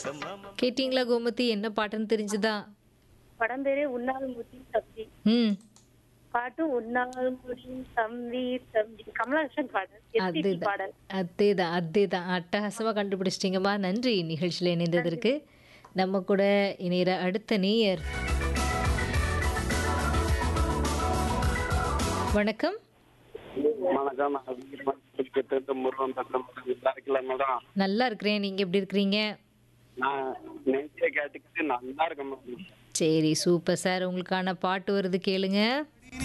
கேட்டிங்களா கோமதி என்ன பாட்டுன்னு தெரிஞ்சுதா படம் பேரு உன்னால் முடியும் தம்பி ம் பாட்டு உன்னால் முடியும் தம்பி தம்பி கமலஹாசன் பாடல் எஸ்பிபி அதுதான் பாடல் அதேதான் அதேதான் அட்டகாசமாக கண்டுபிடிச்சிட்டிங்கம்மா நன்றி நிகழ்ச்சியில் இணைந்ததற்கு நம்ம கூட இணைகிற அடுத்த நேயர் வணக்கம் வணக்கம் நான் வீரமணி கிட்ட முருகன் பேசுறேன் நல்லா இருக்கல மேடம் நல்லா இருக்கிறேன் நீங்கள் எப்படி இருக்கிறீங்க நான் நேற்றைய கேட்டுக்கிட்டு நல்லா இருக்கேன் மேடம் சரி சூப்பர் சார் உங்களுக்கான பாட்டு வருது கேளுங்க